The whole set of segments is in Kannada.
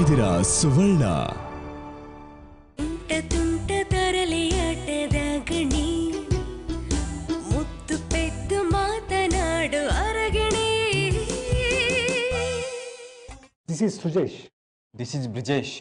ಇದ್ದೀರಾ ಸುವರ್ಣ ತುಂಟ ತುಂಟ ತರಲೆಯಾಟದ ಗಣಿ ಮುತ್ತು ಪೆದ್ದು ಮಾತನಾಡು ಅರಗಣಿ this is Sujesh this is Brijesh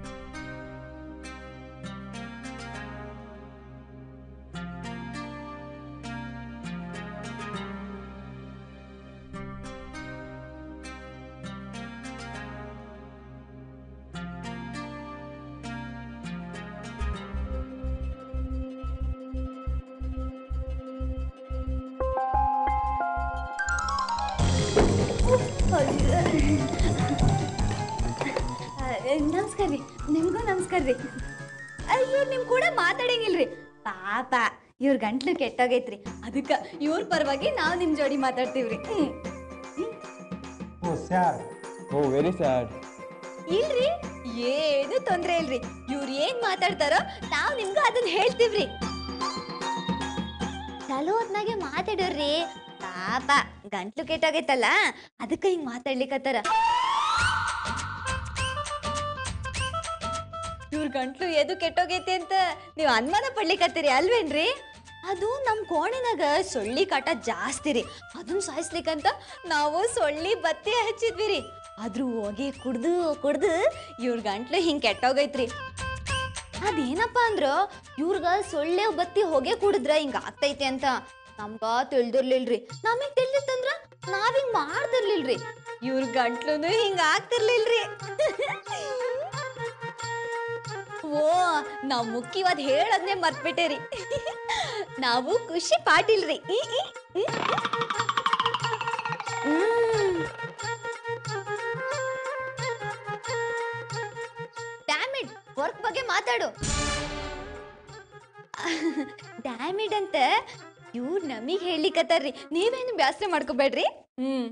ನಮಸ್ಕಾರ ರೀ ನಿಮ್ಗೂ ನಮಸ್ಕಾರ ರೀ ಇವ್ರು ನಿಮ್ ಕೂಡ ಮಾತಾಡಂಗಿಲ್ರಿ ಪಾಪ ಇವ್ರ ಗಂಟ್ಲು ಕೆಟ್ಟೋಗೈತ್ರಿ ಅದಕ್ಕ ಇವ್ರ ಪರವಾಗಿ ನಾವು ನಿಮ್ ಜೋಡಿ ಮಾತಾಡ್ತೀವ್ರಿ ಹ್ಮ್. ಓ ಸ್ಯಾರ್ ಓ ವೆರಿ ಸ್ಯಾಡ್ ಇಲ್ರಿ ಏನು ತೊಂದ್ರೆ ಇಲ್ರಿ ಇವ್ರು ಏನ್ ಮಾತಾಡ್ತಾರೋ ನಾವ್ ನಿಮ್ಗೂ ಅದನ್ನ ಹೇಳ್ತೀವ್ರಿ ಚಲೋ ಹೊತ್ನಾಗೆ ಮಾತಾಡೋರ್ರಿ ಪಾಪ ಗಂಟ್ಲು ಕೆಟ್ಟೋಗೈತಲ್ಲ ಅದಕ್ಕ ಹಿಂಗ್ ಮಾತಾಡ್ಲಿಕತ್ತಾರ ಇವ್ರ ಗಂಟ್ಲು ಎದು ಕೆಟ್ಟೋಗೈತಿ ಅಂತ ನೀವು ಅನುಮಾನ ಪಡ್ಲಿಕತ್ತೀರಿ ಅಲ್ವೇನ್ರಿ ಅದು ನಮ್ ಕೋಣೆನಾಗ ಸೊಳ್ಳಿ ಕಾಟ ಜಾಸ್ತಿ ರೀ ಅದನ್ನ ಸಾಯಿಸ್ಲಿಕ್ಕಂತ ನಾವು ಸೊಳ್ಳಿ ಬತ್ತಿ ಹಚ್ಚಿದ್ವಿ ರೀ ಅದ್ರ ಹೋಗಿ ಕುಡ್ದು ಕುಡ್ದು ಇವ್ರ ಗಂಟ್ಲು ಹಿಂಗ್ ಕೆಟ್ಟೋಗೈತ್ರಿ ಅದೇನಪ್ಪ ಅಂದ್ರ ಇವ್ರಗ ಸೊಳ್ಳೆ ಬತ್ತಿ ಹೊಗೆ ಕುಡಿದ್ರ ಹಿಂಗ ಆಗ್ತೈತಿ ಅಂತ ನಮ್ಗ ತಿಳಿದಿರ್ಲಿಲ್ರಿ ನಮಗ್ ತಿಳಿದಿತ್ತಂದ್ರ ನಾವ್ ಹಿಂಗ್ ಮಾಡ್ತಿರ್ಲಿಲ್ರಿ ಇವ್ರ ಗಂಟ್ಲುನು ಹಿಂಗ ಆಗ್ತಿರ್ಲಿಲ್ರಿ ಓ ನಾವ್ ಮುಖ್ಯವಾದ ಹೇಳದ್ನೇ ಮರ್ತ್ಬಿಟ್ಟೇರಿ ನಾವು ಖುಷಿ ಪಾಟಿಲ್ರಿ ಈ, ಈ, ಈ. ಹ್ಮ್. ಡ್ಯಾಮಿಡ್ ವರ್ಕ್ ಬಗ್ಗೆ ಮಾತಾಡು ಡ್ಯಾಮಿಡ್ ಅಂತ ಇವ್ರು ನಮಗ್ ಹೇಳಿಕತ್ತಾರ್ರಿ ನೀವೇನು ಬ್ಯಾಸರ ಮಾಡ್ಕೋಬೇಡ್ರಿ ಹ್ಮ್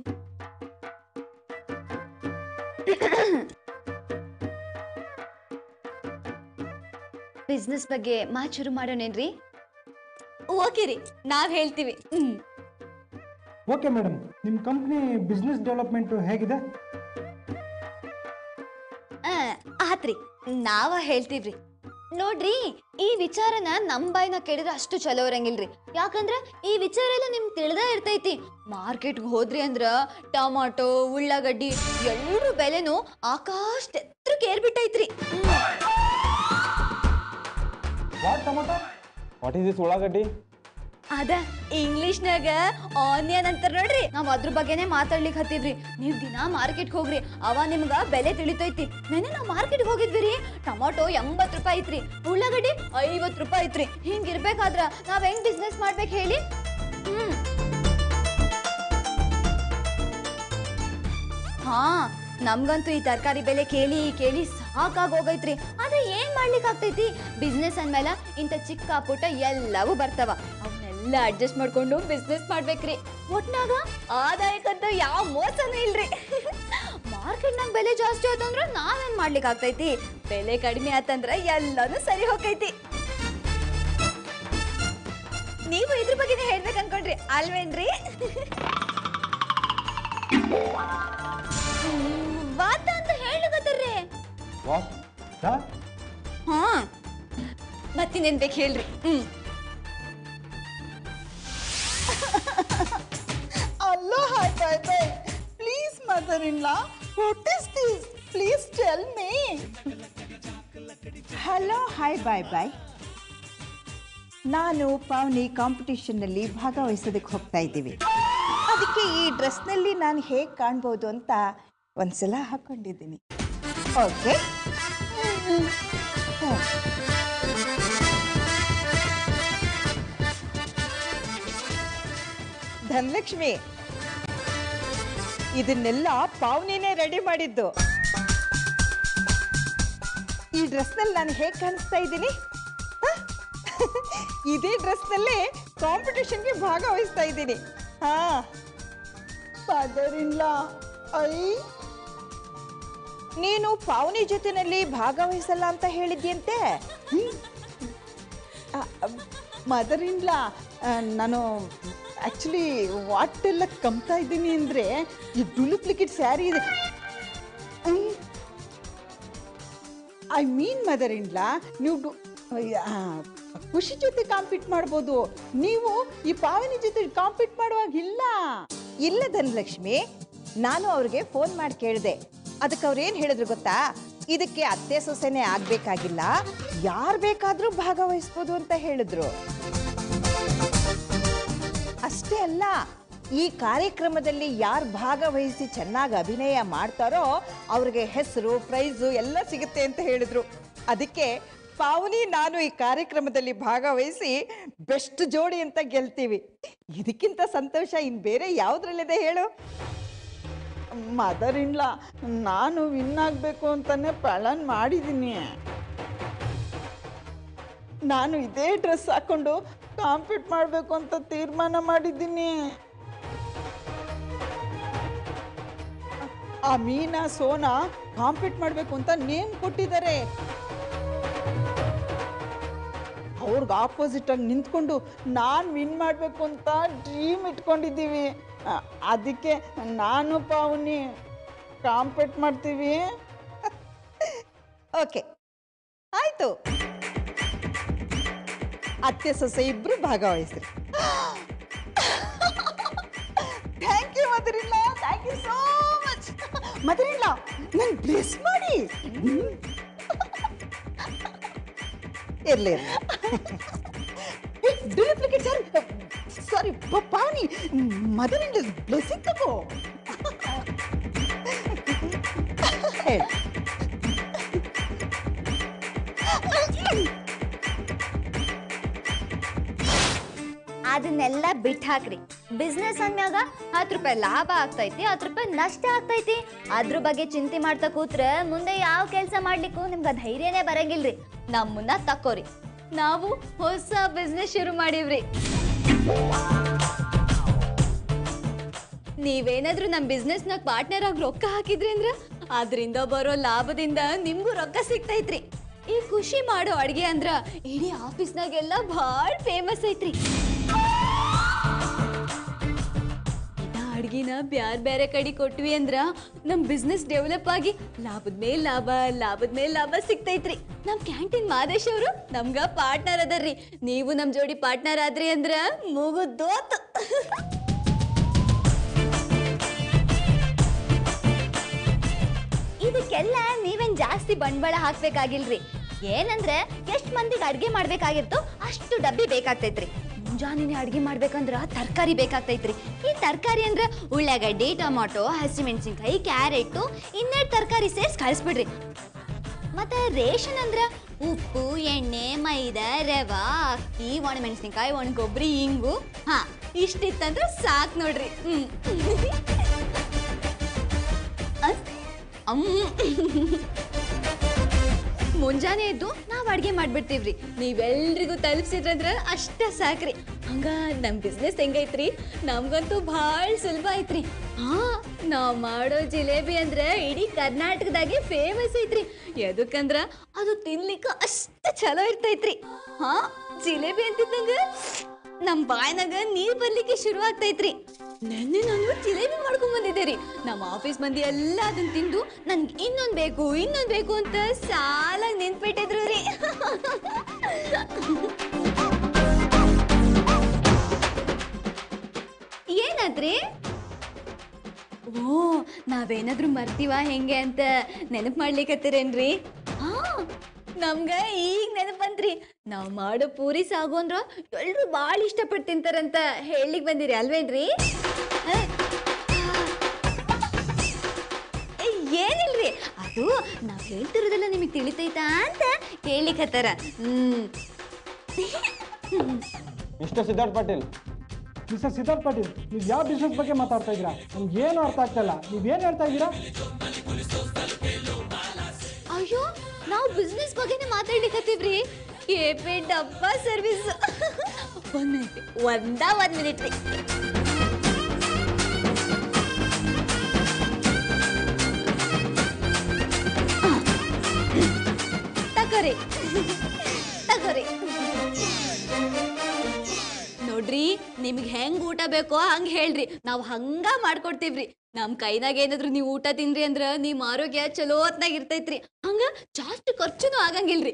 ಬಿಸ್ನೆಸ್ ಬಗ್ಗೆ ಮಾತು ಶುರು ಮಾಡೋಣೇನ್ರಿ ಓಕೆ ರೀ ನಾವ್ ಹೇಳ್ತೀವಿ ಹ್ಮ್ ಓಕೆ ಮೇಡಮ್ ನಿಮ್ಮ ಕಂಪ್ನಿ ಬಿಸ್ನೆಸ್ ಡೆವಲಪ್ಮೆಂಟ್ ಹೇಗಿದೆ ಆ, ಆತ್ರಿ ನಾವ ಹೇಳ್ತೀವ್ರಿ ನೋಡ್ರಿ ಈ ವಿಚಾರನ ನಮ್ ಬಾಯಿನ ಕೇಳಿದ್ರೆ ಅಷ್ಟು ಚಲೋ ಇರಂಗಿಲ್ರಿ ಯಾಕಂದ್ರ ಈ ವಿಚಾರ ಎಲ್ಲ ನಿಮ್ಗೆ ತಿಳಿದ ಇರ್ತೈತಿ ಮಾರ್ಕೆಟ್ಗೆ ಹೋದ್ರಿ ಅಂದ್ರ ಟಮಾಟೊ ಉಳ್ಳಾಗಡ್ಡಿ ಎಲ್ಲರೂ ಬೆಲೆನು ಆಕಾಶ ಎತ್ರಕ್ಕೆ ಏರ್ಬಿಟ್ಟೈತ್ರಿ what tomato what is this ಉಳ್ಳಾಗಡ್ಡಿ ಅದ ಇಂಗ್ಲಿಷ್ನಾಗ ಆನಿಯನ್ ಅಂತಾರ ನೋಡ್ರಿ ನಾವ್ ಅದ್ರ ಬಗ್ಗೆನೇ ಮಾತಾಡ್ಲಿಕ್ ಹತ್ತೀವ್ರಿ ನೀವ್ ದಿನಾ ಮಾರ್ಕೆಟ್ಗೆ ಹೋಗ್ರಿ ಅವ ನಿಮ್ಗ ಬೆಲೆ ತಿಳಿತೈತಿ ನೆನೆ ನಾವ್ ಮಾರ್ಕೆಟ್ಗೆ ಹೋಗಿದ್ವಿ ರೀ ಟೊಮಾಟೊ ಎಂಬತ್ ರೂಪಾಯಿ ಐತ್ರಿ ಉಳ್ಳಾಗಡ್ಡಿ ಐವತ್ ರೂಪಾಯಿ ಐತ್ರಿ ಹಿಂಗಿರ್ಬೇಕಾದ್ರ ನಾವ್ ಹೆಂಗ್ ಬಿಸ್ನೆಸ್ ಮಾಡ್ಬೇಕು ಹೇಳಿ ಹ್ಮ್ ಹಾ ನಮ್ಗಂತೂ ಈ ತರಕಾರಿ ಬೆಲೆ ಕೇಳಿ ಕೇಳಿ ಸಾಕಾಗ್ ಹೋಗೈತ್ರಿ ಆದ್ರೆ ಏನ್ ಮಾಡ್ಲಿಕ್ ಆಗ್ತೈತಿ ಬಿಸ್ನೆಸ್ ಅಂದ್ಮೇಲೆ ಇಂಥ ಚಿಕ್ಕ ಪುಟ್ಟ ಎಲ್ಲವೂ ಬರ್ತಾವ ಅವನ್ನೆಲ್ಲ ಅಡ್ಜಸ್ಟ್ ಮಾಡ್ಕೊಂಡು ಬಿಸ್ನೆಸ್ ಮಾಡ್ಬೇಕ್ರಿ ಒಟ್ನಾಗ ಆದಾಯಕ್ಕಂತ ಯಾವ ಮೋಸನೂ ಇಲ್ರಿ ಮಾರ್ಕೆಟ್ನಾಗ ಬೆಲೆ ಜಾಸ್ತಿ ಆತಂದ್ರ ನಾವೇನ್ ಮಾಡ್ಲಿಕ್ ಆಗ್ತೈತಿ ಬೆಲೆ ಕಡಿಮೆ ಆತಂದ್ರ ಎಲ್ಲಾನು ಸರಿ ಹೋಗೈತಿ ನೀವು ಇದ್ರ ಬಗ್ಗೆನೇ ಹೇಳ್ಬೇಕು ಅನ್ಕೊಂಡ್ರಿ ಅಲ್ವೇನ್ರಿ ವಾತ ಅಂತ ಹೇಳಕತ್ತಾರ್ರಿ ವಾಟ್ ಸರ್ ಹಾ ಮತ್ತಿನ್ನೇನ್ ಬೇಕು ಹೇಳ್ರಿ ಹ್ಮ್ Allah, hi, bye, bye. Please, mother-in-law, what is this? Please tell me. Hello hi bye bye ನಾನು ಪಾವನಿ ಕಾಂಪಿಟಿಷನ್ನಲ್ಲಿ ಭಾಗವಹಿಸೋದಕ್ಕೆ ಹೋಗ್ತಾ ಇದ್ದೀವಿ ಅದಕ್ಕೆ ಈ ಡ್ರೆಸ್ನಲ್ಲಿ ನಾನು ಹೇಗೆ ಕಾಣ್ಬೋದು ಅಂತ ಒಂದ್ಸಲ ಹಾಕೊಂಡಿದ್ದೀನಿ ಓಕೆ ಧನಲಕ್ಷ್ಮಿ ಇದನ್ನೆಲ್ಲ ಪಾವನಿನೇ ರೆಡಿ ಮಾಡಿದ್ದು ಈ ಡ್ರೆಸ್ನಲ್ಲಿ ನಾನು ಹೇಗೆ ಕಾಣಿಸ್ತಾ ಇದ್ದೀನಿ ಹ? ಇದೇ ಡ್ರೆಸ್ನಲ್ಲೇ ಕಾಂಪಿಟೇಷನ್ಗೆ ಭಾಗವಹಿಸ್ತಾ ಇದ್ದೀನಿ ಹಾ ಫಾದರ್ ಇಲ್ಲ ಐ ನೀನು ಪಾವನಿ ಜೊತೆನಲ್ಲಿ ಭಾಗವಹಿಸಲ್ಲ ಅಂತ ಹೇಳಿದ್ಯಂತೆ ಮದರ್ ಇನ್ಲ ನಾನು ಆ್ಯಕ್ಚುಲಿ ವಾಟೆಲ್ಲ ಕಮ್ತಾ ಇದ್ದೀನಿ ಅಂದರೆ ಈ ಡುಪ್ಲಿಕೇಟ್ ಸ್ಯಾರಿ ಇದೆ ಐ ಮೀನ್ ಮದರ್ ಇನ್ಲಾ ನೀವು ಡು- ಆ, ಖುಷಿ ಜೊತೆ ಕಾಂಪೀಟ್ ಮಾಡ್ಬೋದು ನೀವು ಈ ಪಾವನಿ ಜೊತೆ ಕಾಂಪೀಟ್ ಮಾಡುವಾಗಿಲ್ಲ ಇಲ್ಲ ಧನಲಕ್ಷ್ಮಿ ನಾನು ಅವ್ರಿಗೆ ಫೋನ್ ಮಾಡಿ ಕೇಳಿದೆ ಅದಕ್ಕೆ ಅವ್ರು ಏನು ಹೇಳಿದ್ರು ಗೊತ್ತಾ ಇದಕ್ಕೆ ಅತ್ತೆ ಸೊಸೆನೇ ಆಗ್ಬೇಕಾಗಿಲ್ಲ ಯಾರು ಬೇಕಾದರೂ ಭಾಗವಹಿಸ್ಬೋದು ಅಂತ ಹೇಳಿದ್ರು ಅಷ್ಟೇ ಅಲ್ಲ ಈ ಕಾರ್ಯಕ್ರಮದಲ್ಲಿ ಯಾರು ಭಾಗವಹಿಸಿ ಚೆನ್ನಾಗಿ ಅಭಿನಯ ಮಾಡ್ತಾರೋ ಅವ್ರಿಗೆ ಹೆಸರು ಪ್ರೈಸು ಎಲ್ಲ ಸಿಗುತ್ತೆ ಅಂತ ಹೇಳಿದ್ರು ಅದಕ್ಕೆ ಪಾವನಿ ನಾನು ಈ ಕಾರ್ಯಕ್ರಮದಲ್ಲಿ ಭಾಗವಹಿಸಿ ಬೆಸ್ಟ್ ಜೋಡಿ ಅಂತ ಗೆಲ್ತೀವಿ ಇದಕ್ಕಿಂತ ಸಂತೋಷ ಇನ್ನು ಬೇರೆ ಯಾವುದ್ರಲ್ಲಿದೆ ಹೇಳು ಮದರ್ ಇನ್ಲ ನಾನು ವಿನ್ ಆಗಬೇಕು ಅಂತಾನೆ ಪ್ಲಾನ್ ಮಾಡಿದ್ದೀನಿ ನಾನು ಇದೇ ಡ್ರೆಸ್ ಹಾಕೊಂಡು ಕಾಂಪೀಟ್ ಮಾಡಬೇಕು ಅಂತ ತೀರ್ಮಾನ ಮಾಡಿದ್ದೀನಿ ಆ ಮೀನಾ ಸೋನಾ ಕಾಂಪೀಟ್ ಮಾಡಬೇಕು ಅಂತ ನೇಮ್ ಕೊಟ್ಟಿದ್ದಾರೆ ಅವ್ರಿಗೆ ಆಪೋಸಿಟ್ ಆಗಿ ನಿಂತ್ಕೊಂಡು ನಾನು ವಿನ್ ಮಾಡಬೇಕು ಅಂತ ಡ್ರೀಮ್ ಇಟ್ಕೊಂಡಿದ್ದೀವಿ ಆ, ಅದಕ್ಕೆ ನಾನು ಪಾವನಿ ಕಾಂಪೀಟ್ ಮಾಡ್ತೀವಿ ಓಕೆ ಆಯ್ತು ಅತ್ತೆ ಸೊಸೆ ಇಬ್ರು ಭಾಗವಹಿಸ್ರಿ ಥ್ಯಾಂಕ್ ಯು ಮದರಿಲ್ಲ ಥ್ಯಾಂಕ್ ಯು ಸೋ ಮಚ್ ಮದರಿಲ್ಲ ನನ್ ಬ್ಲೆಸ್ ಮಾಡಿ ಇರ್ಲಿ duplicate sir sorry Pavani mother in blessing ತಗೋ ಹೇಳಿ ಅದನ್ನೆಲ್ಲ ಬಿಟ್ಟು ಹಾಕ್ರಿ ಬಿಸ್ನೆಸ್ ಅಂದ್ಮ್ಯಾಗ ಹತ್ತು ರೂಪಾಯಿ ಲಾಭ ಆಗ್ತೈತಿ ಹತ್ತು ರೂಪಾಯಿ ನಷ್ಟ ಆಗ್ತೈತಿ ಅದ್ರ ಬಗ್ಗೆ ಚಿಂತೆ ಮಾಡ್ತಾ ಕೂತ್ರೆ ಮುಂದೆ ಯಾವ ಕೆಲಸ ಮಾಡ್ಲಿಕ್ಕೂ ನಿಮ್ಗೆ ಧೈರ್ಯನೇ ಬರಂಗಿಲ್ರಿ ನಮ್ಮನ್ನ ತಕ್ಕೋರಿ ನಾವು ಹೊಸ ಬಿಸ್ನೆಸ್ ಶುರು ಮಾಡೀವ್ರಿ ನೀವೇನಾದ್ರೂ ನಮ್ಮ ಬಿಸ್ನೆಸ್ನಾಗ ಪಾರ್ಟ್ನರ್ ಆಗಿ ರೊಕ್ಕ ಹಾಕಿದ್ರಿ ಅಂದ್ರ ಅದರಿಂದ ಬರೋ ಲಾಭದಿಂದ ನಿಮ್ಗೂ ರೊಕ್ಕ ಸಿಗ್ತೈತ್ರಿ ಈ ಖುಷಿ ಮಾಡೋ ಅಡ್ಗೆ ಅಂದ್ರ ಇಡೀ ಆಫೀಸ್ನಾಗೆಲ್ಲ ಭಾಳ ಫೇಮಸ್ ಐತ್ರಿ ಇದ ಅಡ್ಗಿನ ಬ್ಯಾರ್ ಬೇರೆ ಕಡೆ ಕೊಟ್ವಿ ಅಂದ್ರ ನಮ್ ಬಿಸ್ನೆಸ್ ಡೆವಲಪ್ ಆಗಿ ಲಾಭದ ಮೇಲ್ ಲಾಭ ಲಾಭದ ಮೇಲ್ ಲಾಭ ಸಿಗ್ತೈತ್ರಿ ನಮ್ ಕ್ಯಾಂಟೀನ್ ಮಾದೇಶ್ ಅವರು ನಮ್ಗ ಪಾರ್ಟ್ನರ್ ಅದರ್ರಿ ನೀವು ನಮ್ ಜೋಡಿ ಪಾರ್ಟ್ನರ್ ಆದ್ರಿ ಅಂದ್ರ ಮುಗುದೋತ್ ಇದಕ್ಕೆಲ್ಲ ನೀವೇನ್ ಜಾಸ್ತಿ ಬಂಡವಾಳ ಹಾಕ್ಬೇಕಾಗಿಲ್ರಿ ಏನಂದ್ರೆ ಎಷ್ಟ್ ಮಂದಿಗೆ ಅಡ್ಗೆ ಮಾಡ್ಬೇಕಾಗಿರ್ತೋ ಅಷ್ಟು ಡಬ್ಬಿ ಬೇಕಾಗ್ತೈತ್ರಿ ಮುಂಜಾನೆ ಅಡ್ಗೆ ಮಾಡ್ಬೇಕಂದ್ರ ತರಕಾರಿ ಬೇಕಾಗ್ತೈತ್ರಿ ಈ ತರಕಾರಿ ಅಂದ್ರ ಉಳ್ಳಾಗಡ್ಡಿ ಟೊಮಾಟೊ ಹಸಿಮೆಣಸಿನ್ಕಾಯಿ ಕ್ಯಾರೆಟು ಇನ್ನೆರಡು ತರಕಾರಿ ಸೇರ್ಸ್ ಕಳಿಸ್ಬಿಡ್ರಿ ಮತ್ತೆ ರೇಷನ್ ಅಂದ್ರ ಉಪ್ಪು ಎಣ್ಣೆ ಮೈದಾ ರವಾ ಅಕ್ಕಿ ಒಣಮೆಣಸಿನ್ಕಾಯಿ ಒಣ ಕೊಬ್ಬರಿ ಹಿಂಗು ಹಾ ಇಷ್ಟಿತ್ತಂದ್ರ ಸಾಕ್ ನೋಡ್ರಿ ಹ್ಮ್ ಅಸ್- ಅಮ್. ಮುಂಜಾನೆ ಎದ್ದು ನಾವ್ ಅಡ್ಗೆ ಮಾಡ್ಬಿಡ್ತೀವ್ರಿ ನೀವೆಲ್ರಿಗೂ ತಲುಪ್ಸಿದ್ರಂದ್ರ ಅಷ್ಟ ಸಾಕ್ರಿ ಹಂಗ ನಮ್ ಬಿಸ್ನೆಸ್ ಹೆಂಗೈತ್ರಿ ನಮ್ಗಂತೂ ಭಾಳ ಸುಲಭ ಐತ್ರಿ ಹಾ ನಾವ್ ಮಾಡೋ ಜಿಲೇಬಿ ಅಂದ್ರ ಇಡೀ ಕರ್ನಾಟಕದಾಗೆ ಫೇಮಸ್ ಐತ್ರಿ ಎದಕ್ಕಂದ್ರ ಅದು ತಿನ್ಲಿಕ್ಕ ಅಷ್ಟ ಚಲೋ ಇರ್ತೈತ್ರಿ ಹಾ ಜಿಲೇಬಿ ಅಂತಿದ್ದಂಗ ನಮ್ ಬಾಯ್ನಾಗ ನೀರ್ ಬರ್ಲಿಕ್ಕೆ ಶುರು ಆಗ್ತೈತ್ರಿ ನೆನ್ನೆ ನಾನು ಜಿಲೇಬಿ ಮಾಡ್ಕೊಂಡ್ ಬಂದಿದ್ದೆ ರೀ ನಮ್ಮ ಆಫೀಸ್ ಮಂದಿ ಎಲ್ಲ ಅದನ್ನ ತಿಂದು ನನ್ಗೆ ಇನ್ನೊಂದ್ ಬೇಕು ಇನ್ನೊಂದ್ ಬೇಕು ಅಂತ ಸಾಲಾಗಿ ನಿಂತ್ಬಿಟ್ಟಿದ್ರು ರೀ ಏನಾದ್ರಿ ಓ ನಾವೇನಾದ್ರೂ ಮರ್ತೀವ ಹೆಂಗೆ ಅಂತ ನೆನಪು ಮಾಡ್ಲಿಕತ್ತೀರೇನ್ರಿ ಹಾ ನಮ್ಗ ಈಗ ನೆನಪು ಬಂತ್ರಿ ನಾವ್ ಮಾಡೋ ಪೂರಿ ಸಾಗು ಅಂದ್ರ ಎಲ್ರು ಭಾಳ ಇಷ್ಟಪಟ್ಟು ತಿಂತಾರಂತ ಹೇಳಿಕ್ ಬಂದಿರಿ ಅಲ್ವೇನ್ರಿ ಹ? ಏ, ಏನಿಲ್ರಿ ಅದು ನಾವ್ ಹೇಳ್ತಿರೋದೆಲ್ಲ ನಿಮಗೆ ತಿಳಿತೈತಾ ಅಂತ ಕೇಳಿಕತ್ತಾರ ಹ್ಮ್ ಮಿಸ್ಟರ್ ಸಿದ್ಧಾರ್ಥ್ ಪಾಟೀಲ್ ಮಿಸ್ಟರ್ ಸಿದ್ಧಾರ್ಥ್ ಪಾಟೀಲ್ ನೀವು ಯಾವ ಬಿಸ್ನೆಸ್ ಬಗ್ಗೆ ಮಾತಾಡ್ತಾ ಇದ್ದೀರಾ ನಮ್ಗೆ ಏನು ಅರ್ಥ ಆಗ್ತಾ ಇಲ್ಲ ನೀವೇನು ಹೇಳ್ತಾ ಇದ್ದೀರಾ ಅಯ್ಯೋ ನಾವು ಬಿಸ್ನೆಸ್ ಬಗ್ಗೆನೇ ಮಾತಾಡ್ಲಿಕತ್ತೀವ್ರಿ ಕೆಪೆ ಡಬ್ಬ ಸರ್ವಿಸ್ ಒಂದ್ ಮಿನಿಟ್ ಒಂದ ಒಂದ್ ಮಿನಿಟ್ ರೀ ತಗೋರಿ ತಗೋರಿ ನೋಡ್ರಿ ನಿಮ್ಗೆ ಹೆಂಗ್ ಊಟ ಬೇಕೋ ಹಂಗ್ ಹೇಳ್ರಿ ನಾವು ಹಂಗ ಮಾಡ್ಕೊಡ್ತೀವ್ರಿ ನಮ್ ಕೈನಾಗ ಏನಾದ್ರು ನೀವು ಊಟ ತಿನ್ರಿ ಅಂದ್ರ ನಿಮ್ ಆರೋಗ್ಯ ಚಲೋ ಹೊತ್ನಾಗ ಇರ್ತೈತ್ರಿ ಹಂಗ ಜಾಸ್ತಿ ಖರ್ಚುನು ಆಗಂಗಿಲ್ರಿ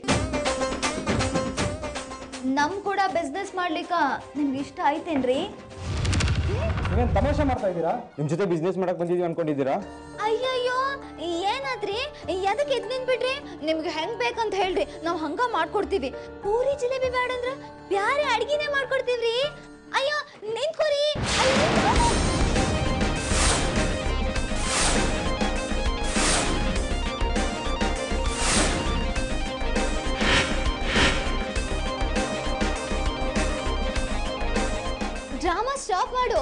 ನಮ್ ಕೂಡ ಬಿಸ್ನೆಸ್ ಮಾಡ್ಲಿಕ್ಕ ನಿಮ್ಗೆ ಇಷ್ಟ ಐತೇನ್ರಿ ನೀವೇನು ತಮಾಷೆ ಮಾಡ್ತಾ ಇದ್ದೀರಾ ನಿಮ್ಮ ಜೊತೆ ಬಿಸ್ನೆಸ್ ಮಾಡಕ್ ಬಂದಿದ್ದೀವಿ ಅನ್ಕೊಂಡಿದ್ದೀರಾ ಅಯ್ಯಯ್ಯೋ ಏನಾದ್ರಿ ಎದಕ್ಕೆ ಎದ್ ನಿಂತ್ಬಿಟ್ರಿ ನಿಮ್ಗೆ ಹೆಂಗ್ ಬೇಕಂತ ಹೇಳ್ರಿ ನಾವ್ ಹಂಗ ಮಾಡ್ಕೊಡ್ತೀವಿ ಪೂರಿ ಜಿಲೇಬಿ ಬೇಡಂದ್ರ ಬ್ಯಾರೆ ಅಡ್ಗಿನೇ ಮಾಡ್ಕೊಡ್ತೀವ್ರಿ ಅಯ್ಯೋ ನಿಂತ್ಕೋರಿ ಅಯ್ಯೋ, ನಿಂತ್ಕೋ. ಡ್ರಾಮಾ ಸ್ಟಾಪ್ ಮಾಡು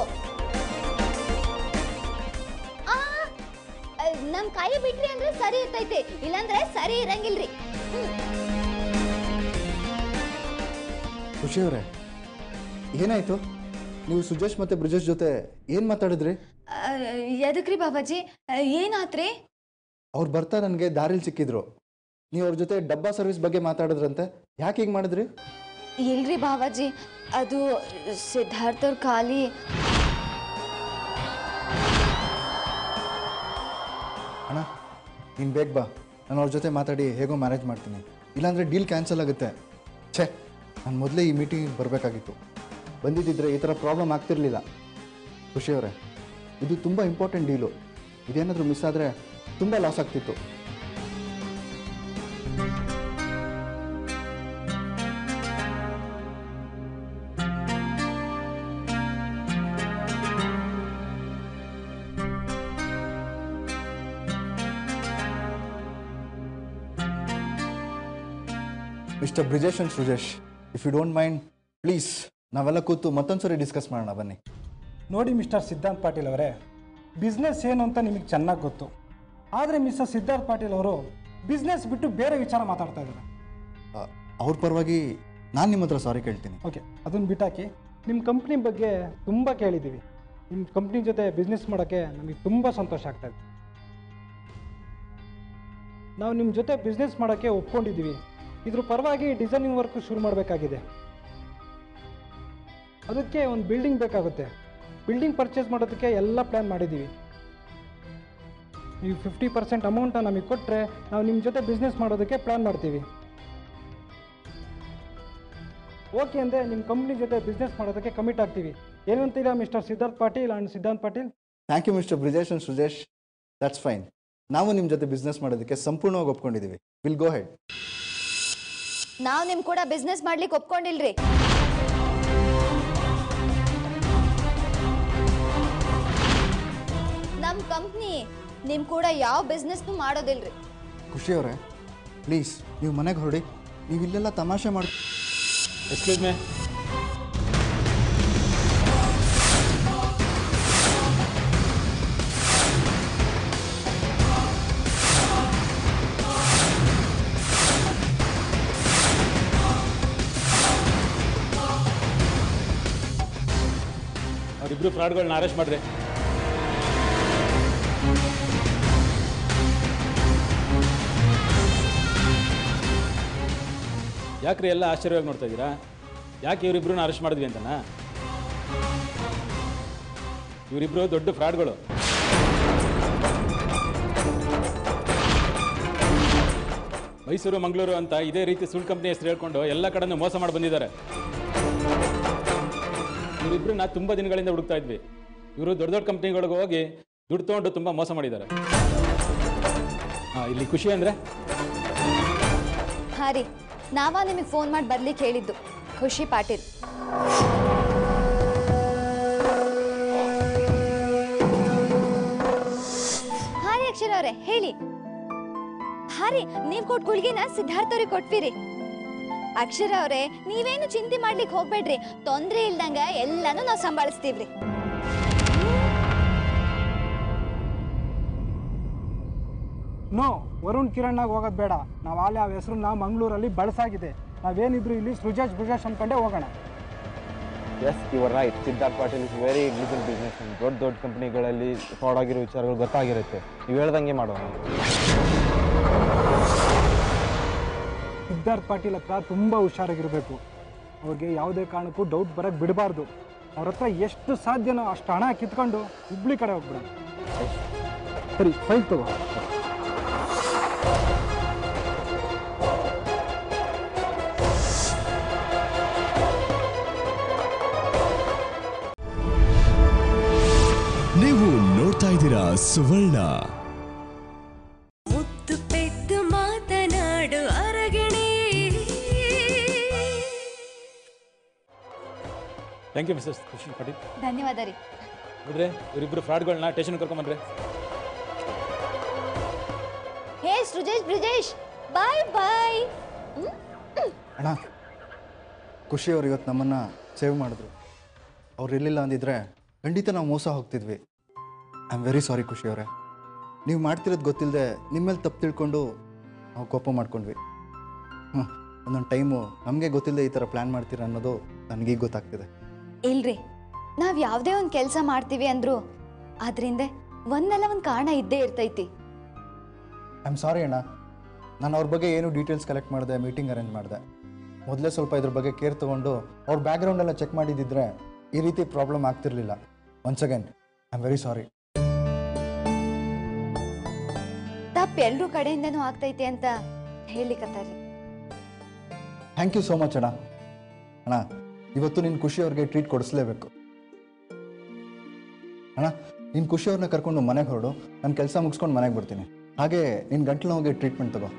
ಆ, ಅಹ್, ನಮ್ ಕೈ ಬಿಟ್ರಿ ಅಂದ್ರೆ ಸರಿ ಇರ್ತೈತಿ ಇಲ್ಲಾಂದ್ರೆ ಸರಿ ಇರಂಗಿಲ್ರಿ ಖುಷಿಯವರೇ ಏನಾಯ್ತು ನೀವು ಸುಜೇಶ್ ಮತ್ತೆ ಬ್ರಿಜೇಶ್ ಜೊತೆ ಏನು ಮಾತಾಡಿದ್ರಿ ಅಹ್, ಎದಕ್ರಿ ಬಾಬಾಜಿ ಅಹ್, ಏನಾತ್ರಿ ಅವ್ರು ಬರ್ತಾ ನನಗೆ ದಾರಿಲಿ ಸಿಕ್ಕಿದ್ರು ನೀವು ಅವ್ರ ಜೊತೆ ಡಬ್ಬಾ ಸರ್ವಿಸ್ ಬಗ್ಗೆ ಮಾತಾಡಿದ್ರಂತೆ ಯಾಕೆ ಹಿಂಗೆ ಮಾಡಿದ್ರಿ ಇಲ್ರಿ ಬಾಬಾಜಿ ಅದು ಸಿದ್ಧಾರ್ಥವ್ರ ಖಾಲಿ ಅಣ್ಣ ನೀನು ಬೇಗ ಬಾ ನಾನು ಅವ್ರ ಜೊತೆ ಮಾತಾಡಿ ಹೇಗೋ ಮ್ಯಾನೇಜ್ ಮಾಡ್ತೀನಿ ಇಲ್ಲಾಂದರೆ ಡೀಲ್ ಕ್ಯಾನ್ಸಲ್ ಆಗುತ್ತೆ ಛೇ ನಾನು ಮೊದಲೇ ಈ ಮೀಟಿಂಗಿಗೆ ಬರಬೇಕಾಗಿತ್ತು ಬಂದಿದ್ದಿದ್ರೆ ಈ ಥರ ಪ್ರಾಬ್ಲಮ್ ಆಗ್ತಿರ್ಲಿಲ್ಲ ಖುಷಿಯವರೇ ಇದು ತುಂಬ ಇಂಪಾರ್ಟೆಂಟ್ ಡೀಲು ಇದೇನಾದರೂ ಮಿಸ್ ಆದರೆ ತುಂಬ ಲಾಸ್ ಆಗ್ತಿತ್ತು mister Brijesh and Sujesh if you don't mind please ನಾವೆಲ್ಲ ಕೂತು ಮತ್ತೊಂದು ಸರಿ ಡಿಸ್ಕಸ್ ಮಾಡೋಣ ಬನ್ನಿ ನೋಡಿ ಮಿಸ್ಟರ್ ಸಿದ್ಧಾರ್ಥ್ ಪಾಟೀಲ್ ಅವರೇ ಬಿಸ್ನೆಸ್ ಏನು ಅಂತ ನಿಮಗೆ ಚೆನ್ನಾಗಿ ಗೊತ್ತು ಆದರೆ ಮಿಸ್ಟರ್ ಸಿದ್ಧಾರ್ಥ್ ಪಾಟೀಲ್ ಅವರು ಬಿಸ್ನೆಸ್ ಬಿಟ್ಟು ಬೇರೆ ವಿಚಾರ ಮಾತಾಡ್ತಾ ಇದ್ದಾರೆ ಆ, ಅವ್ರ ಪರವಾಗಿ ನಾನು ನಿಮ್ಮ ಹತ್ರ ಸಾರಿ ಕೇಳ್ತೀನಿ ಓಕೆ ಅದನ್ನು ಬಿಟ್ಟಾಕಿ ನಿಮ್ಮ ಕಂಪ್ನಿ ಬಗ್ಗೆ ತುಂಬ ಕೇಳಿದ್ದೀವಿ ನಿಮ್ಮ ಕಂಪ್ನಿ ಜೊತೆ ಬಿಸ್ನೆಸ್ ಮಾಡೋಕ್ಕೆ ನಮಗೆ ತುಂಬ ಸಂತೋಷ ಆಗ್ತಾ ಇದೆ ನಾವು ನಿಮ್ಮ ಜೊತೆ ಬಿಸ್ನೆಸ್ ಮಾಡೋಕ್ಕೆ ಒಪ್ಕೊಂಡಿದ್ದೀವಿ ಇದ್ರ ಪರವಾಗಿ ಡಿಸೈನಿಂಗ್ ವರ್ಕ್ ಶುರು ಮಾಡಬೇಕಾಗಿದೆ ಅದಕ್ಕೆ ಒಂದು ಬಿಲ್ಡಿಂಗ್ ಬೇಕಾಗುತ್ತೆ ಬಿಲ್ಡಿಂಗ್ ಪರ್ಚೇಸ್ ಮಾಡೋದಕ್ಕೆ ಎಲ್ಲ ಪ್ಲ್ಯಾನ್ ಮಾಡಿದ್ದೀವಿ ನೀವು ಫಿಫ್ಟಿ ಪರ್ಸೆಂಟ್ ಅಮೌಂಟ ನಮಗೆ ಕೊಟ್ಟರೆ ನಾವು ನಿಮ್ಮ ಜೊತೆ ಬಿಸ್ನೆಸ್ ಮಾಡೋದಕ್ಕೆ ಪ್ಲ್ಯಾನ್ ಮಾಡ್ತೀವಿ ಓಕೆ ಅಂದರೆ ನಿಮ್ಮ ಕಂಪ್ನಿ ಜೊತೆ ಬಿಸ್ನೆಸ್ ಮಾಡೋದಕ್ಕೆ ಕಮಿಟ್ ಆಗ್ತೀವಿ ಏನು ಅಂತೀರಾ mister Siddharth Patil and Siddhant Patil thank you mister Brijesh and Sujesh that's fine ನಾವು ನಿಮ್ಮ ಜೊತೆ ಬಿಸ್ನೆಸ್ ಮಾಡೋದಕ್ಕೆ ಸಂಪೂರ್ಣವಾಗಿ ಒಪ್ಕೊಂಡಿದ್ದೀವಿ ವಿಲ್ ಗೋ ಹೆಡ್ ನಾವ್ ನಿಮ್ ಕೂಡ ಬಿಸ್ನೆಸ್ ಮಾಡ್ಲಿಕ್ಕೆ ಒಪ್ಕೊಂಡಿಲ್ರಿ ನಮ್ ಕಂಪ್ನಿ ನಿಮ್ ಕೂಡ ಯಾವ ಬಿಸ್ನೆಸ್ನು ಮಾಡೋದಿಲ್ರಿ ಖುಷಿಯವರೇ ಪ್ಲೀಸ್ ನೀವು ಮನೆಗೆ ಹೊರಡಿ ನೀವು ಇಲ್ಲೆಲ್ಲ ತಮಾಷೆ ಮಾಡಿ ಎಕ್ಸ್ಕ್ಯೂಸ್ ಮೇ ಅವರಿಬ್ರು ಫ್ರಾಡ್ಗಳನ್ನ ಅರೆಸ್ಟ್ ಮಾಡ್ರಿ ಯಾಕ್ರಿ ಎಲ್ಲ ಆಶ್ಚರ್ಯವಾಗಿ ನೋಡ್ತಾ ಇದ್ದೀರಾ ಯಾಕೆ ಇವರಿಬ್ರನ್ನ ಅರೆಸ್ಟ್ ಮಾಡಿದ್ವಿ ಅಂತನಾ ಇವರಿಬ್ರು ದೊಡ್ಡ ಫ್ರಾಡ್ಗಳು ಮೈಸೂರು ಮಂಗಳೂರು ಅಂತ ಇದೇ ರೀತಿ ಸುಳ್ಳು ಕಂಪ್ನಿ ಹೆಸರು ಹೇಳ್ಕೊಂಡು ಎಲ್ಲ ಕಡೆನೂ ಮೋಸ ಮಾಡಿ ಬಂದಿದ್ದಾರೆ ಇವರಿಬ್ರನ್ನ ತುಂಬ ದಿನಗಳಿಂದ ಹುಡುಕ್ತಾ ಇದ್ವಿ ಇವರು ದೊಡ್ಡ ದೊಡ್ಡ ಕಂಪ್ನಿಗಳಿಗೆ ಹೋಗಿ ದುಡ್ಡು ತೊಗೊಂಡು ತುಂಬ ಮೋಸ ಮಾಡಿದ್ದಾರೆ ಹಾಂ ಇಲ್ಲಿ ಖುಷಿ ಅಂದರೆ ಹಾ ರೀ ನಾವ ನಿಮಗೆ ಫೋನ್ ಮಾಡಿ ಬರ್ಲಿಕ್ಕೆ ಹೇಳಿದ್ದು ಖುಷಿ ಪಾಟೀಲ್ ಹಾ ರೀ ಅಕ್ಷರ ಅವ್ರೆ ಹೇಳಿ ಹಾ ರೀ ನೀವ್ ಕೊಟ್ ಗುಳ್ಗಿನ ಸಿದ್ಧಾರ್ಥ ಅವ್ರಿಗೆ ಕೊಟ್ವಿರಿ ಅಕ್ಷರ ಅವ್ರೆ ನೀವೇನು ಚಿಂತೆ ಮಾಡ್ಲಿಕ್ಕೆ ಹೋಗ್ಬೇಡ್ರಿ ತೊಂದ್ರೆ ಇಲ್ದಂಗ ಎಲ್ಲಾನು ನಾವು ಸಂಭಾಳಿಸ್ತೀವ್ರಿ ನೋ ವರುಣ್ ಕಿರಣ್ಣಾಗ ಹೋಗೋದು ಬೇಡ ನಾವು ಅಲ್ಲಿ ಆ ಹೆಸರನ್ನ ಮಂಗಳೂರಲ್ಲಿ ಬಳಸಾಗಿದೆ ನಾವೇನಿದ್ರು ಇಲ್ಲಿ ಸೃಜೇಶ್ ಬುಜೇಶ್ ಅನ್ಕೊಂಡೇ ಹೋಗೋಣ yes your right Siddharth Patil is very intelligent business ದೊಡ್ಡ ದೊಡ್ಡ ಕಂಪ್ನಿಗಳಲ್ಲಿ ಫ್ರಾಡ್ ಆಗಿರೋ ವಿಚಾರಗಳು ಗೊತ್ತಾಗಿರುತ್ತೆ ನೀವು ಹೇಳ್ದಂಗೆ ಮಾಡೋಣ ಸಿದ್ಧಾರ್ಥ್ ಪಾಟೀಲ್ ಹತ್ರ ತುಂಬ ಹುಷಾರಾಗಿರಬೇಕು ಅವ್ರಿಗೆ ಯಾವುದೇ ಕಾರಣಕ್ಕೂ ಡೌಟ್ ಬರೋಕ್ಕೆ ಬಿಡಬಾರ್ದು ಅವ್ರ ಹತ್ರ ಎಷ್ಟು ಸಾಧ್ಯನೋ ಅಷ್ಟು ಹಣ ಕಿತ್ಕೊಂಡು ಹುಬ್ಳಿ ಕಡೆ ಹೋಗ್ಬಿಡೋಣ ಸರಿ ಫೈಲ್ ತಗೋ ನೀವು ನೋಡ್ತಾ ಇದ್ದೀರಾ ಸುವರ್ಣ ಮುತ್ತು ಪೆದ್ದು ಮಾತನಾಡು ಅರಗಿಣಿ ಥ್ಯಾಂಕ್ ಯು ಮಿಸಸ್ ಖುಷಿ ಪಾಟೀಲ್ ಧನ್ಯವಾದ ರೀ ನೋಡ್ರೆ ಇವರಿಬ್ಬರು ಫ್ರಾಡ್ಗಳನ್ನ ಸ್ಟೇಷನ್ ಕರ್ಕೊಂಬಂದ್ರೆ ಹೇ ಸೃಜೇಶ್ ಬ್ರಿಜೇಶ್ ಬಾಯ್ ಬಾಯ್ ಅಣ್ಣ ಖುಷಿಯವ್ರು ಇವತ್ತು ನಮ್ಮನ್ನು ಸೇವ್ ಮಾಡಿದ್ರು ಅವ್ರು ಇರಲಿಲ್ಲ ಅಂದಿದ್ರೆ ಖಂಡಿತ ನಾವು ಮೋಸ ಹೋಗ್ತಿದ್ವಿ ಐ ಆಮ್ ವೆರಿ ಸಾರಿ ಖುಷಿಯವರೇ ನೀವು ಮಾಡ್ತಿರೋದು ಗೊತ್ತಿಲ್ಲದೆ ನಿಮ್ಮೇಲೆ ತಪ್ಪು ತಿಳ್ಕೊಂಡು ನಾವು ಕೋಪ ಮಾಡ್ಕೊಂಡ್ವಿ ಹ್ಞೂ ಒಂದೊಂದು ಟೈಮು ನಮಗೆ ಗೊತ್ತಿಲ್ಲದೆ ಈ ಥರ ಪ್ಲ್ಯಾನ್ ಮಾಡ್ತೀರ ಅನ್ನೋದು ನನಗೀಗ ಗೊತ್ತಾಗ್ತಿದೆ ಇಲ್ರಿ ನಾವ್ ಯಾವ್ದೇ ಒಂದ್ ಕೆಲ್ಸ ಮಾಡ್ತೀವಿ ಅಂದ್ರು ಅದ್ರಿಂದ ಒಂದಲ್ಲ ಒಂದ್ ಕಾರಣ ಇದ್ದೇ ಇರ್ತೈತಿ ಐ ಆಮ್ ಸಾರಿ ಅಣ್ಣ ನಾನು ಅವ್ರ ಬಗ್ಗೆ ಏನು ಡೀಟೇಲ್ಸ್ ಕಲೆಕ್ಟ್ ಮಾಡಿದೆ ಮೀಟಿಂಗ್ ಅರೇಂಜ್ ಮಾಡಿದೆ ಮೊದಲೇ ಸ್ವಲ್ಪ ಇದ್ರ ಬಗ್ಗೆ ಕೇರ್ ತೊಗೊಂಡು ಅವ್ರ ಬ್ಯಾಕ್ಗ್ರೌಂಡ್ ಎಲ್ಲ ಚೆಕ್ ಮಾಡಿದ್ದಿದ್ರೆ ಈ ರೀತಿ ಪ್ರಾಬ್ಲಮ್ ಆಗ್ತಿರ್ಲಿಲ್ಲ once again I am very sorry ತಪ್ಪ ಎಲ್ರೂ ಕಡೆಯಿಂದನೂ ಆಗ್ತೈತಿ ಅಂತ ಹೇಳಿಕತ್ತಾರ್ರಿ ಥ್ಯಾಂಕ್ ಯು ಸೋ ಮಚ್ ಅಣ್ಣ ಅಣ್ಣ ಇವತ್ತು ನಿನ್ನ ಖುಷಿ ಅವ್ರಿಗೆ ಟ್ರೀಟ್ ಕೊಡಿಸ್ಲೇಬೇಕು ಅಣ್ಣ ನಿನ್ನ ಖುಷಿ ಅವ್ರನ್ನ ಕರ್ಕೊಂಡು ಮನೆಗೆ ಹೊರಡು ನಾನು ಕೆಲಸ ಮುಗಿಸ್ಕೊಂಡು ಮನೆಗೆ ಬರ್ತೀನಿ ಹಾಗೆ ನಿನ್ನ ಗಂಟ್ಲು ನೋವಿಗೆ ಟ್ರೀಟ್ಮೆಂಟ್ ತಗೋ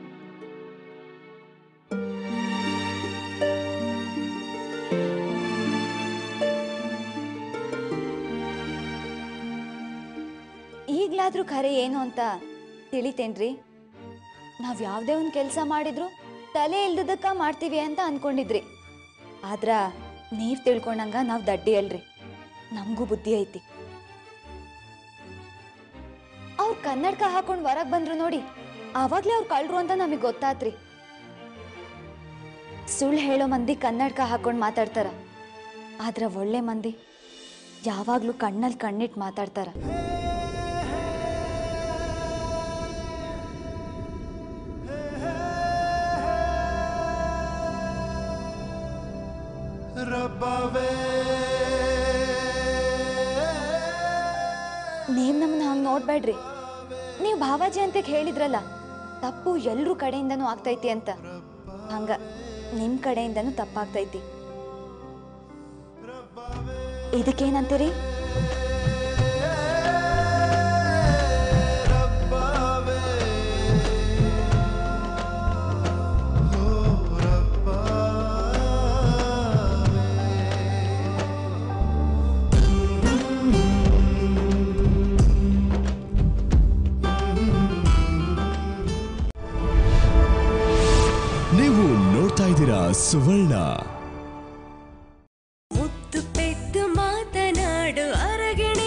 ಈಗ್ಲಾದ್ರೂ ಖರೆ ಏನು ಅಂತ ತಿಳಿತೇನ್ರಿ ನಾವ್ ಯಾವ್ದೇ ಒಂದ್ ಕೆಲ್ಸ ಮಾಡಿದ್ರು ತಲೆ ಇಲ್ದದಕ್ಕ ಮಾಡ್ತೀವಿ ಅಂತ ಅನ್ಕೊಂಡಿದ್ರಿ ಆದ್ರ ನೀವ್ ತಿಳ್ಕೊಂಡಂಗ ನಾವ್ ದಡ್ಡಿ ಅಲ್ರಿ ನಮಗೂ ಬುದ್ಧಿ ಐತಿ ಅವ್ರು ಕನ್ನಡಕ ಹಾಕೊಂಡ್ ಹೊರಗ್ ಬಂದ್ರು ನೋಡಿ ಅವಾಗ್ಲೇ ಅವ್ರು ಕಳ್ರು ಅಂತ ನಮಗ್ ಗೊತ್ತಾತ್ರಿ ಸುಳ್ಳು ಹೇಳೋ ಮಂದಿ ಕನ್ನಡಕ ಹಾಕೊಂಡ್ ಮಾತಾಡ್ತಾರ ಆದ್ರ ಒಳ್ಳೆ ಮಂದಿ ಯಾವಾಗ್ಲೂ ಕಣ್ಣಲ್ಲಿ ಕಣ್ಣಿಟ್ ಮಾತಾಡ್ತಾರ ನೀವ್ ನಮ್ಮನ್ನ ಹಂಗ್ ನೋಡ್ಬೇಡ್ರಿ ನೀವು ಭಾವಾಜಿ ಅಂತ ಹೇಳಿದ್ರಲ್ಲ ತಪ್ಪು ಎಲ್ರೂ ಕಡೆಯಿಂದನೂ ಆಗ್ತೈತಿ ಅಂತ ಹಂಗ ನಿಮ್ ಕಡೆಯಿಂದನೂ ತಪ್ಪಾಗ್ತೈತಿ ಇದಕ್ಕೇನಂತೀರಿ ನೀವು ನೋಡ್ತಾ ಇದ್ದೀರಾ ಸುವರ್ಣ ಮುತ್ತು ಪೆದ್ದು ಮಾತನಾಡು ಅರಗಿಣಿ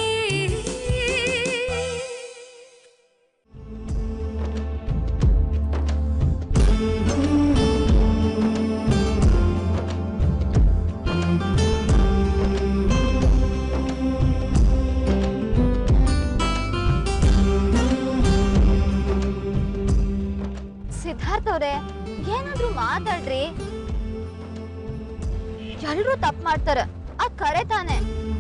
ಸಿದ್ಧಾರ್ಥ ಅವ್ರೆ ಏನಾದ್ರೂ ಮಾತಾಡ್ರಿ ಎಲ್ರೂ ತಪ್ಪು ಮಾಡ್ತಾರ ಅದ್ ಕರೆ ತಾನೆ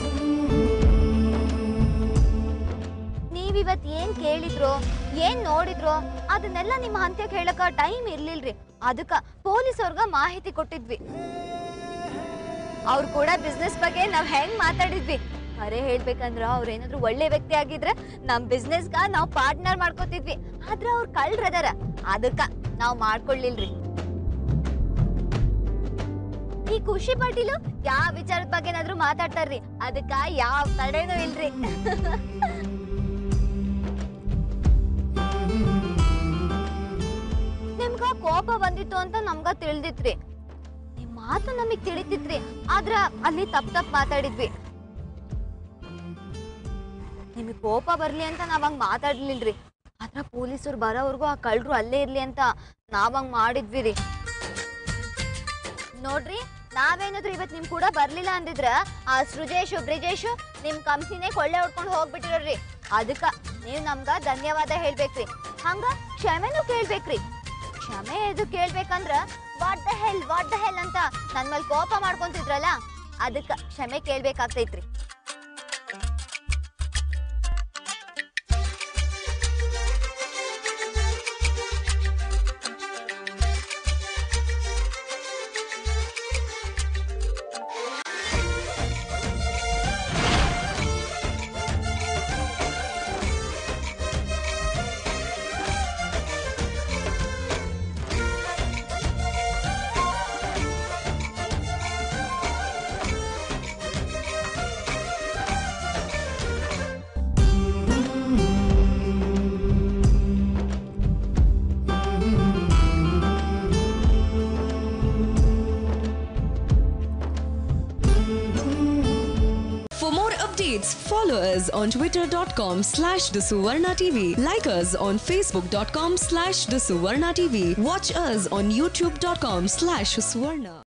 ನೀವಿವತ್ ಏನ್ ಕೇಳಿದ್ರು ಏನ್ ನೋಡಿದ್ರು ಅದನ್ನೆಲ್ಲ ನಿಮ್ಮ ಹಂತಕ್ಕೆ ಹೇಳಕ ಟೈಮ್ ಇರ್ಲಿಲ್ರಿ ಅದಕ್ಕ ಪೊಲೀಸ್ ಅವ್ರಗ ಮಾಹಿತಿ ಕೊಟ್ಟಿದ್ವಿ ಅವ್ರು ಕೂಡ ಬಿಸ್ನೆಸ್ ಬಗ್ಗೆ ನಾವ್ ಹೆಂಗ್ ಮಾತಾಡಿದ್ವಿ ಖರೆ ಹೇಳ್ಬೇಕಂದ್ರ ಅವ್ರ ಏನಾದ್ರು ಒಳ್ಳೆ ವ್ಯಕ್ತಿ ಆಗಿದ್ರೆ ನಮ್ ಬಿಸ್ನೆಸ್ಗ ನಾವ್ ಪಾರ್ಟ್ನರ್ ಮಾಡ್ಕೋತಿದ್ವಿ ಆದ್ರ ಅವ್ರ ಕಳ್ರದಾರ ಅದಕ್ಕ ನಾವ್ ಮಾಡ್ಕೊಳ್ಳಿಲ್ರಿ ಈ ಖುಷಿ ಪಾಟೀಲು ಯಾವ ವಿಚಾರದ ಬಗ್ಗೆ ಏನಾದ್ರು ಮಾತಾಡ್ತಾರ್ರಿ ಅದಕ್ಕ ಯಾವ ತಡೆನೂ ಇಲ್ರಿ ನಿಮ್ಗ ಕೋಪ ಬಂದಿತ್ತು ಅಂತ ನಮ್ಗ ತಿಳಿದಿತ್ರಿ ನಿಮ್ ಮಾತು ನಮಗ್ ತಿಳಿತಿತ್ರಿ ಆದ್ರ ಅಲ್ಲಿ ತಪ್ಪ ತಪ್ಪ ಮಾತಾಡಿದ್ವಿ ನಿಮಗ್ ಕೋಪ ಬರ್ಲಿ ಅಂತ ನಾವ್ ಹಂಗ್ ಮಾತಾಡ್ಲಿಲ್ರಿ ಆದ್ರ ಪೊಲೀಸರು ಬರೋವರ್ಗು ಆ ಕಳ್ರು ಅಲ್ಲೇ ಇರ್ಲಿ ಅಂತ ನಾವ್ ಹಂಗ್ ಮಾಡಿದ್ವಿ ರೀ ನೋಡ್ರಿ ನಾವೇನಾದ್ರೂ ಇವತ್ ನಿಮ್ ಕೂಡ ಬರ್ಲಿಲ್ಲ ಅಂದಿದ್ರ ಆ ಸೃಜೇಶು ಬ್ರಿಜೇಶು ನಿಮ್ ಕಂಪ್ನಿನೇ ಕೊಳ್ಳೆ ಹೊಡ್ಕೊಂಡು ಹೋಗ್ಬಿಟ್ಟಿರೋರಿ ಅದಕ್ಕ ನೀವ್ ನಮ್ಗ ಧನ್ಯವಾದ ಹೇಳ್ಬೇಕ್ರಿ ಹಂಗ ಕ್ಷಮೆನೂ ಕೇಳ್ಬೇಕ್ರಿ ಕ್ಷಮೆ ಎದು ಕೇಳ್ಬೇಕಂದ್ರ what the hell what the hell ಅಂತ ನನ್ ಮೇಲೆ ಕೋಪ ಮಾಡ್ಕೊಂತಿದ್ರಲ್ಲ ಅದಕ್ಕ ಕ್ಷಮೆ ಕೇಳ್ಬೇಕಾಗ್ತೈತ್ರಿ updates, follow us on twitter.com slash the Suvarna TV. Like us on facebook.com slash the Suvarna TV. Watch us on youtube.com slash Suvarna.